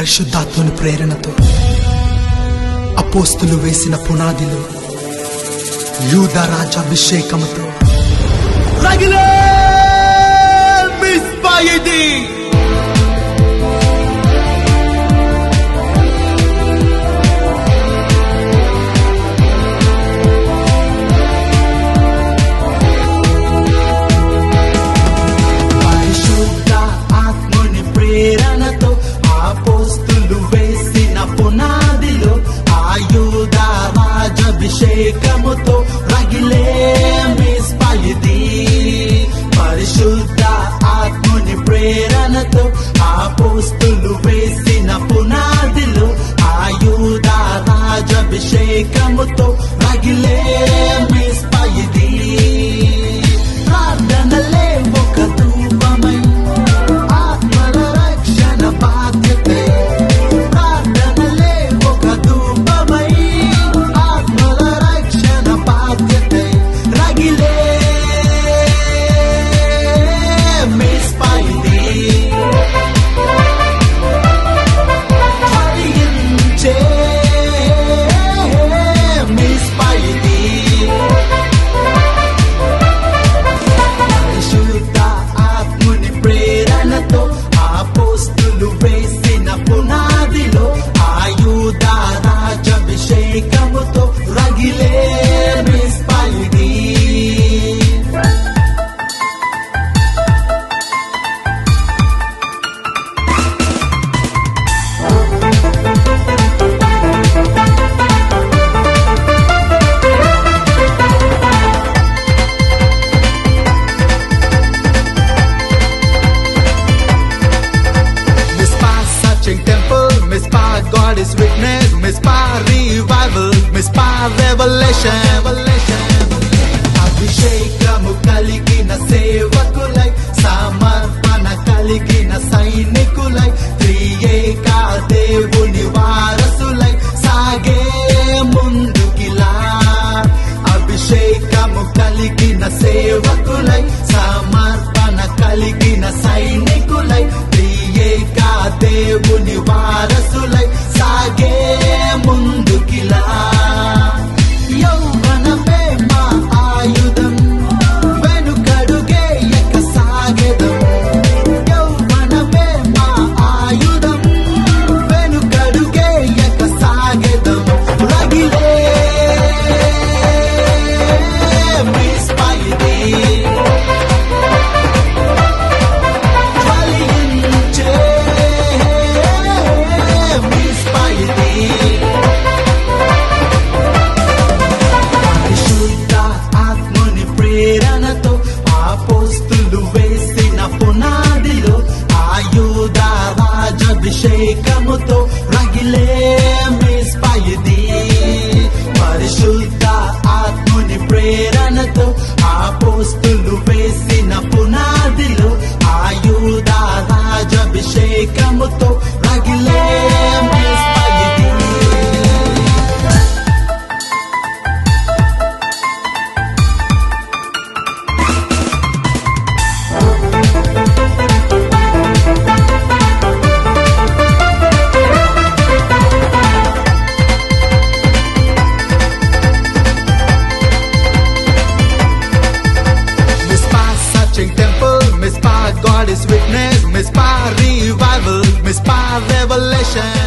పరిశుద్ధాత్మని ప్రేరణతో అపోస్తులు వేసిన పునాదిలో యూద రాజాభిషేకముతో రగిలే మిస్పాయిది పరిశుద్ధ ఆత్మని ప్రేరణతో ఆపోస్తులు వేసిన పునాదిలో ఆయుధ రాజాభిషేకముతో రగిలే మిస్పాయిది పరిశుద్ధ ఆత్మని ప్రేరణతో ఆపోస్తులు వేసిన పునాదిలో ఆయుధ రాజాభిషేకముతో రగిలే మిస్పాయిది ప్రార్థనలే ఒక ధూపమై ఆత్మల రక్షణ బాధ్యతే ప్రార్థనలే ఒక ధూపమై ఆత్మల రక్షణ బాధ్యతే రగిలే మిస్పైది ఫలించే మిస్పైది పరిశుద్ధ ఆత్ముని ప్రేరణతో ఆపోస్తులు వేసిన పునాదిలో ఆయుధ రాజాభిషేకముతో రగిలే మిస్పైది Mispa searching temple, Mispa God is witness, Mispa revival, Mispa revelation. అభిషేకము కలిగిన సేవకులై సమర్పణ కలిగిన సైనికులై త్రియేకా దేవుని వారసులై సాగే ముందుకిలా అభిషేకము కలిగిన సేవకులై సమర్పణ కలిగిన సైనికులై త్రియేకా దేవుని వారసులై సాగే ముందుకిలా యౌవనమే మా ఆయుధం వెనుకడుగే ఎక్క సాగెదం యౌవనమే మా ఆయుధం వెనుకడుగే ఎక్క సాగెదం రగిలే మిస్పైది ఫలించే మిస్పైది పరిశుద్ధ ఆత్మని ప్రేరణతో ఆపోస్తులు వేసిన పునాదిలో ఆయుధ రాజాభిషేకముతో రగిలే మిస్పైది పరిశుద్ధ ఆత్మని ప్రేరణతో ఆపోస్తులు వేసిన పునాదిలో ఆయుధ రాజాభిషేకముతో రగిలే మిస్పైది Mispa searching temple, Mispa God is witness, Mispa revival, Mispa revelation.